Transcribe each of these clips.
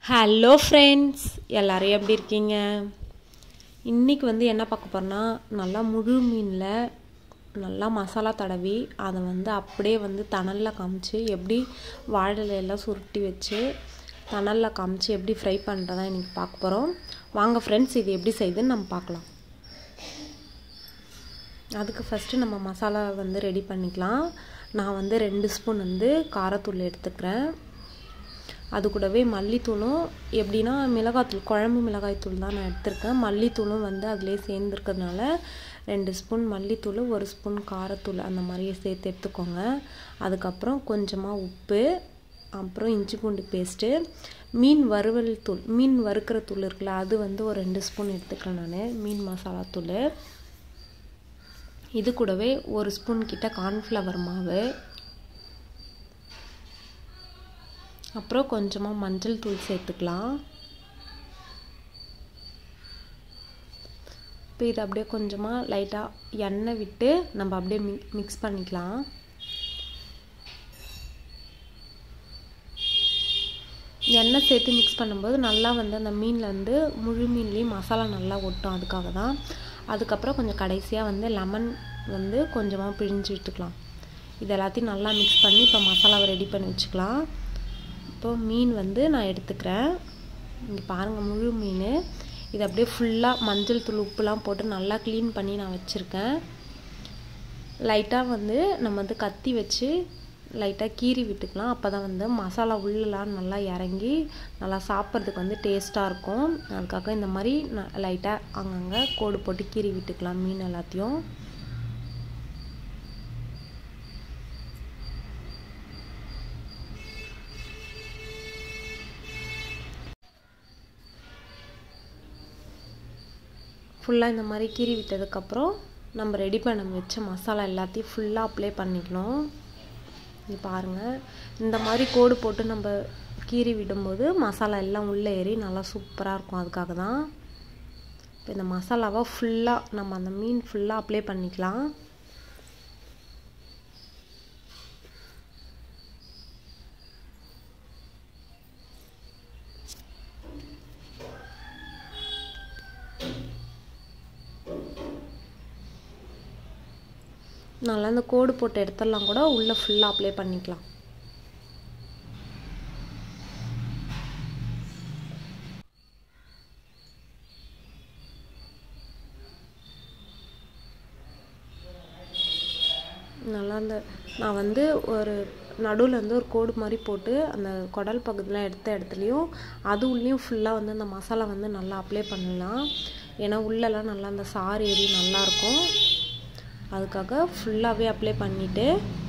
hello friends எல்லோரும் எப்படி இருக்கீங்க இன்றைக்கி வந்து என்ன பார்க்க போகிறோன்னா நல்லா முழு மீனில் நல்லா மசாலா தடவி அதை வந்து அப்படியே வந்து தணலில் காமிச்சு எப்படி வாழை எல்லாம் சுருட்டி வச்சு தணலில் காமிச்சு எப்படி ஃப்ரை பண்ணுறதா இன்றைக்கி பார்க்க போகிறோம் வாங்க ஃப்ரெண்ட்ஸ் இது எப்படி செய்யுதுன்னு நம்ம பார்க்கலாம் அதுக்கு ஃபஸ்ட்டு நம்ம மசாலா வந்து ரெடி பண்ணிக்கலாம் நான் வந்து ரெண்டு ஸ்பூன் வந்து காரத்தூள் எடுத்துக்கிறேன் அது கூடவே மல்லித்தூளும் எப்படின்னா மிளகாத்தூள் குழம்பு மிளகாய்த்தூள் தான் நான் எடுத்திருக்கேன் மல்லித்தூளும் வந்து அதிலே சேர்ந்துருக்கிறதுனால ரெண்டு ஸ்பூன் மல்லித்தூள் ஒரு ஸ்பூன் காரத்தூள் அந்த மாதிரியே சேர்த்து எடுத்துக்கோங்க அதுக்கப்புறம் கொஞ்சமாக உப்பு அப்புறம் இஞ்சி பூண்டு பேஸ்ட்டு மீன் வறுவல் தூள் மீன் வறுக்கிற தூள் இருக்குல்ல அது வந்து ஒரு ரெண்டு ஸ்பூன் எடுத்துக்கிறேன் நான் மீன் மசாலா தூள் இது கூடவே ஒரு ஸ்பூன் கிட்ட கார்ன்ஃப்ளவர் மாவு அப்புறம் கொஞ்சமாக மஞ்சள் தூள் சேர்த்துக்கலாம் இப்போ இது அப்படியே கொஞ்சமாக லைட்டாக எண்ணெய் விட்டு நம்ம அப்படியே மி மிக்ஸ் பண்ணிக்கலாம் எண்ணெய் சேர்த்து மிக்ஸ் பண்ணும்போது நல்லா வந்து அந்த மீனில் வந்து முழு மீன்லேயும் மசாலா நல்லா ஒட்டும் அதுக்காக தான் அதுக்கப்புறம் கொஞ்சம் கடைசியாக வந்து லெமன் வந்து கொஞ்சமாக பிழிஞ்சு விட்டுக்கலாம் இது எல்லாத்தையும் நல்லா மிக்ஸ் பண்ணி இப்போ மசாலாவை ரெடி பண்ணி வச்சுக்கலாம் இப்போ மீன் வந்து நான் எடுத்துக்கிறேன் இங்கே பாருங்கள் முழு மீன் இது அப்படியே ஃபுல்லாக மஞ்சள் தூள் உப்புலாம் போட்டு நல்லா க்ளீன் பண்ணி நான் வச்சுருக்கேன் லைட்டாக வந்து நம்ம வந்து கத்தி வச்சு லைட்டாக கீறி விட்டுக்கலாம் அப்போ தான் வந்து மசாலா உள்ளலாம் நல்லா இறங்கி நல்லா சாப்பிட்றதுக்கு வந்து டேஸ்ட்டாக இருக்கும் அதுக்காக இந்த மாதிரி நான் லைட்டாக அங்கங்கே கோடு போட்டு கீறி விட்டுக்கலாம் மீன் எல்லாத்தையும் ஃபுல்லாக இந்த மாதிரி கீறி விட்டதுக்கப்புறம் நம்ம ரெடி பண்ண வச்ச மசாலா எல்லாத்தையும் ஃபுல்லாக அப்ளை பண்ணிக்கணும் இது பாருங்கள் இந்த மாதிரி கோடு போட்டு நம்ம கீறி விடும்போது மசாலா எல்லாம் உள்ளே ஏறி நல்லா சூப்பராக இருக்கும் அதுக்காக தான் இப்போ இந்த மசாலாவை ஃபுல்லாக நம்ம அந்த மீன் ஃபுல்லாக அப்ளை பண்ணிக்கலாம் நல்லா இந்த கோடு போட்ட இடத்தெல்லாம் கூட உள்ளே ஃபுல்லாக அப்ளை பண்ணிக்கலாம் நல்லா அந்த நான் வந்து ஒரு நடுவில் வந்து ஒரு கோடு மாதிரி போட்டு அந்த குடல் பகுதியில் எடுத்த இடத்துலையும் அது உள்ளேயும் ஃபுல்லாக வந்து அந்த மசாலா வந்து நல்லா அப்ளை பண்ணலாம் ஏன்னா உள்ளெல்லாம் நல்லா அந்த சாறு ஏறி நல்லாயிருக்கும் அதுக்காக ஃபுல்லாகவே அப்ளை பண்ணிவிட்டு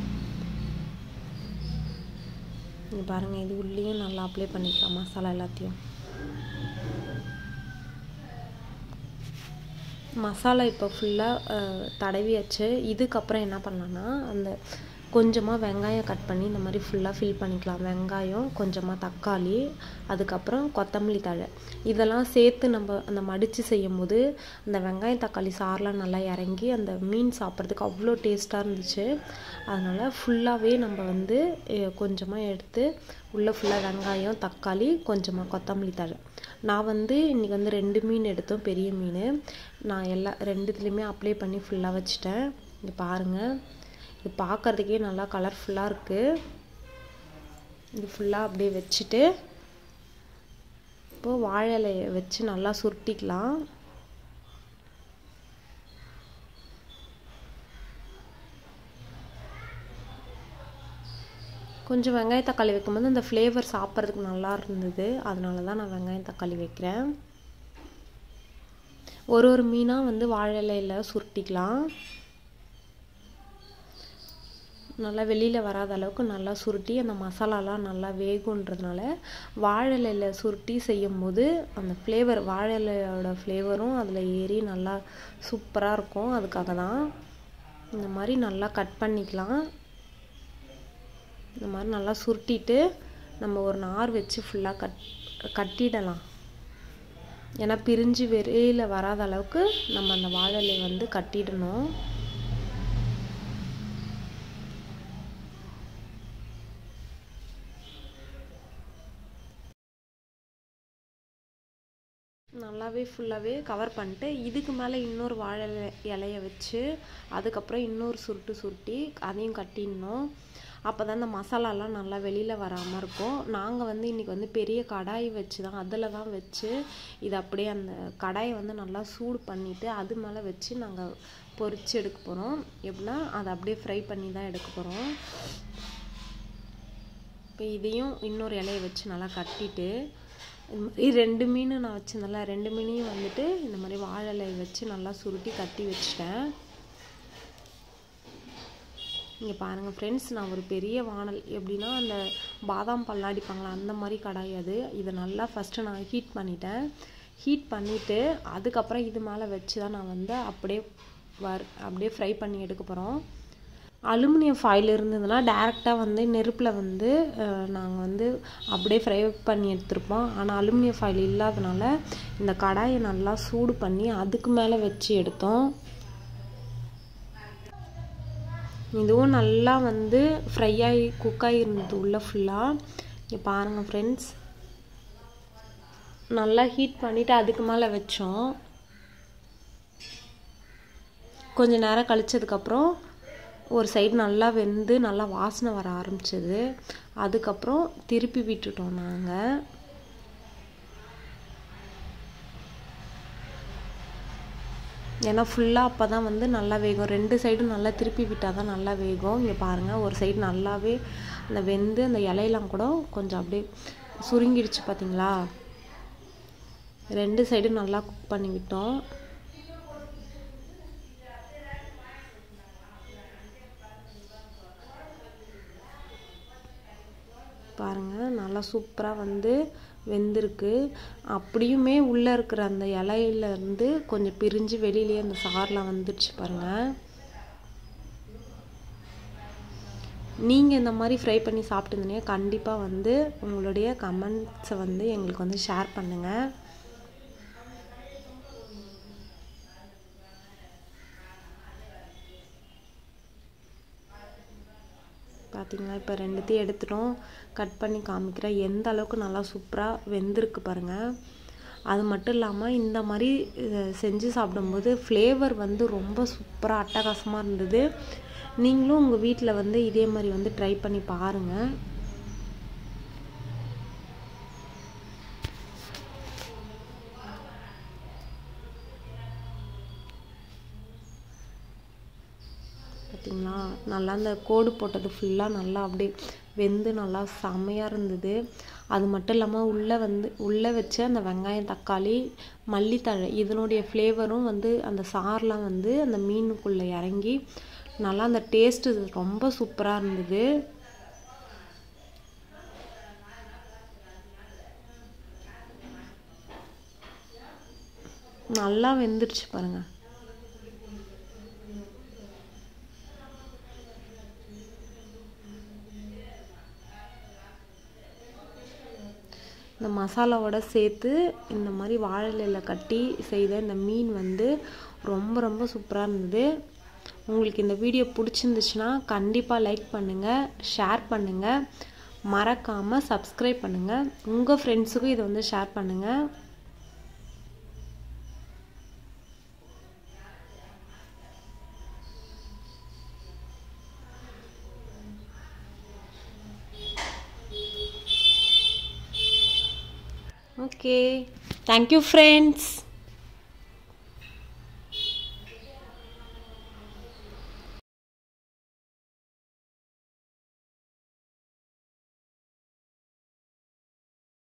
இங்கே பாருங்கள் இது உள்ளேயும் நல்லா அப்ளை பண்ணிக்கலாம் மசாலா எல்லாத்தையும் மசாலா இப்போ ஃபுல்லாக தடவியாச்சு இதுக்கப்புறம் என்ன பண்ணலான்னா அந்த கொஞ்சமாக வெங்காயம் கட் பண்ணி இந்த மாதிரி ஃபுல்லாக ஃபில் பண்ணிக்கலாம் வெங்காயம் கொஞ்சமாக தக்காளி அதுக்கப்புறம் கொத்தமல்லி தழை இதெல்லாம் சேர்த்து நம்ம அந்த மடித்து செய்யும் போது அந்த வெங்காயம் தக்காளி சாரெலாம் நல்லா இறங்கி அந்த மீன் சாப்பிட்றதுக்கு அவ்வளோ டேஸ்ட்டாக இருந்துச்சு அதனால் ஃபுல்லாகவே நம்ம வந்து கொஞ்சமாக எடுத்து உள்ளே ஃபுல்லாக வெங்காயம் தக்காளி கொஞ்சமாக கொத்தமல்லி தழை நான் வந்து இன்றைக்கி வந்து ரெண்டு மீன் எடுத்தோம் பெரிய மீன் நான் எல்லா ரெண்டுத்துலேயுமே அப்ளை பண்ணி ஃபுல்லாக வச்சுட்டேன் இங்கே பாருங்கள் இது பார்க்குறதுக்கே நல்லா கலர்ஃபுல்லாக இருக்குது இது ஃபுல்லாக அப்படியே வச்சுட்டு இப்போது வாழை இலையை வச்சு நல்லா சுருட்டிக்கலாம் கொஞ்சம் வெங்காய தக்காளி வைக்கும்போது அந்த ஃப்ளேவர் சாப்பிட்றதுக்கு நல்லா இருந்தது அதனால தான் நான் வெங்காயம் தக்காளி வைக்கிறேன் ஒரு ஒரு மீனாக வந்து வாழை இலையில் சுருட்டிக்கலாம் நல்லா வெளியில் வராத அளவுக்கு நல்லா சுருட்டி அந்த மசாலாலாம் நல்லா வேகுன்றதுனால வாழை இலையில் சுருட்டி செய்யும் போது அந்த ஃப்ளேவர் வாழை இலையோட ஃப்ளேவரும் அதில் ஏறி நல்லா சூப்பராக இருக்கும் அதுக்காக தான் இந்த மாதிரி நல்லா கட் பண்ணிக்கலாம் இந்த மாதிரி நல்லா சுருட்டிட்டு நம்ம ஒரு நார் வச்சு ஃபுல்லாக கட் கட்டிடலாம் ஏன்னா பிரிஞ்சு வெளியில் வராத அளவுக்கு நம்ம அந்த வாழை வந்து கட்டிடணும் நல்லாவே ஃபுல்லாகவே கவர் பண்ணிட்டு இதுக்கு மேலே இன்னொரு வாழை இலை- இலைய வச்சு அதுக்கப்புறம் இன்னொரு சுருட்டு சுருட்டி அதையும் கட்டிடணும் அப்போ தான் இந்த மசாலாலாம் நல்லா வெளியில் வராமல் இருக்கும் நாங்கள் வந்து இன்றைக்கி வந்து பெரிய கடாய் வச்சு தான் அதில் தான் வச்சு இது அப்படியே அந்த கடாயை வந்து நல்லா சூடு பண்ணிவிட்டு அது மேலே வச்சு நாங்கள் பொரிச்சு எடுக்க போகிறோம் எப்படின்னா அதை அப்படியே ஃப்ரை பண்ணி தான் எடுக்க போகிறோம் இப்போ இதையும் இன்னொரு இலைய வச்சு நல்லா கட்டிட்டு இந்த மாதிரி ரெண்டு மீன் நான் வச்சிருந்தேன்ல ரெண்டு மீனையும் வந்துட்டு இந்த மாதிரி வாழை இலைய வச்சு நல்லா சுருட்டி கட்டி வச்சிட்டேன் இங்கே பாருங்கள் ஃப்ரெண்ட்ஸ் நான் ஒரு பெரிய வானல் எப்படின்னா அந்த பாதாம் பல்லாம் அடிப்பாங்களா அந்த மாதிரி கடாய் அது இதை நல்லா ஃபஸ்ட்டு நான் ஹீட் பண்ணிட்டேன் ஹீட் பண்ணிவிட்டு அதுக்கப்புறம் இது மேலே வச்சு தான் நான் வந்து அப்படியே வர் அப்படியே ஃப்ரை பண்ணி எடுக்க போகிறோம் அலுமினியம் ஃபாயில் இருந்ததுன்னா டேரெக்டாக வந்து நெருப்பில் வந்து நாங்கள் வந்து அப்படியே ஃப்ரை பண்ணி எடுத்திருப்போம் ஆனால் அலுமினியம் ஃபாயில் இல்லாதனால இந்த கடாயை நல்லா சூடு பண்ணி அதுக்கு மேலே வச்சு எடுத்தோம் இதுவும் நல்லா வந்து ஃப்ரை ஆகி குக் ஆகிருந்தது உள்ளே ஃபுல்லாக இங்கே பாருங்கள் ஃப்ரெண்ட்ஸ் நல்லா ஹீட் பண்ணிவிட்டு அதுக்கு மேலே வச்சோம் கொஞ்ச நேரம் கழிச்சதுக்கப்புறம் ஒரு சைடு நல்லா வெந்து நல்லா வாசனை வர ஆரம்பிச்சது அதுக்கப்புறம் திருப்பி விட்டுட்டோம் நாங்கள் ஏன்னா ஃபுல்லாக அப்போ தான் வந்து நல்லா வேகும் ரெண்டு சைடும் நல்லா திருப்பி விட்டால் தான் நல்லா வேகும் இங்கே பாருங்கள் ஒரு சைடு நல்லாவே அந்த வெந்து அந்த இலையெல்லாம் கூட கொஞ்சம் அப்படியே சுருங்கிடுச்சு பார்த்தீங்களா ரெண்டு சைடும் நல்லா குக் பண்ணி விட்டோம் பாருங்கள் நல்லா சூப்பராக வந்து வெந்திருக்கு அப்படியுமே உள்ளே இருக்கிற அந்த இலையில இருந்து கொஞ்சம் பிரிஞ்சு வெளியிலேயே அந்த சாரெலாம் வந்துடுச்சு பாருங்கள் நீங்கள் இந்த மாதிரி ஃப்ரை பண்ணி சாப்பிட்டுருந்தீங்க கண்டிப்பாக வந்து உங்களுடைய கமெண்ட்ஸை வந்து எங்களுக்கு வந்து ஷேர் பண்ணுங்கள் பார்த்தீங்களா இப்போ ரெண்டுத்தையும் எடுத்துட்டோம் கட் பண்ணி காமிக்கிறேன் எந்த அளவுக்கு நல்லா சூப்பராக வெந்திருக்கு பாருங்கள் அது மட்டும் இல்லாமல் இந்த மாதிரி அஹ், செஞ்சு சாப்பிடும்போது ஃப்ளேவர் வந்து ரொம்ப சூப்பராக அட்டகாசமாக இருந்தது நீங்களும் உங்கள் வீட்டில் வந்து இதே மாதிரி வந்து ட்ரை பண்ணி பாருங்கள் பார்த்தீங்களா நல்லா அந்த கோடு போட்டது ஃபுல்லாக நல்லா அப்படியே வெந்து நல்லா செமையாக இருந்தது அது மட்டும் இல்லாமல் உள்ளே வந்து உள்ளே வச்ச அந்த வெங்காயம் தக்காளி மல்லித்தழை இதனுடைய ஃப்ளேவரும் வந்து அந்த சார்லாம் வந்து அந்த மீனுக்குள்ளே இறங்கி நல்லா அந்த டேஸ்ட்டு ரொம்ப சூப்பராக இருந்தது நல்லா வெந்துருச்சு பாருங்கள் இந்த மசாலாவோட சேர்த்து இந்த மாதிரி வாழை இலையில கட்டி செய்த இந்த மீன் வந்து ரொம்ப ரொம்ப சூப்பராக இருந்தது உங்களுக்கு இந்த வீடியோ பிடிச்சிருந்துச்சுன்னா கண்டிப்பாக லைக் பண்ணுங்கள் ஷேர் பண்ணுங்கள் மறக்காமல் சப்ஸ்கிரைப் பண்ணுங்கள் உங்கள் ஃப்ரெண்ட்ஸுக்கும் இதை வந்து ஷேர் பண்ணுங்கள் ஓகே தேங்க்யூ ஃப்ரெண்ட்ஸ்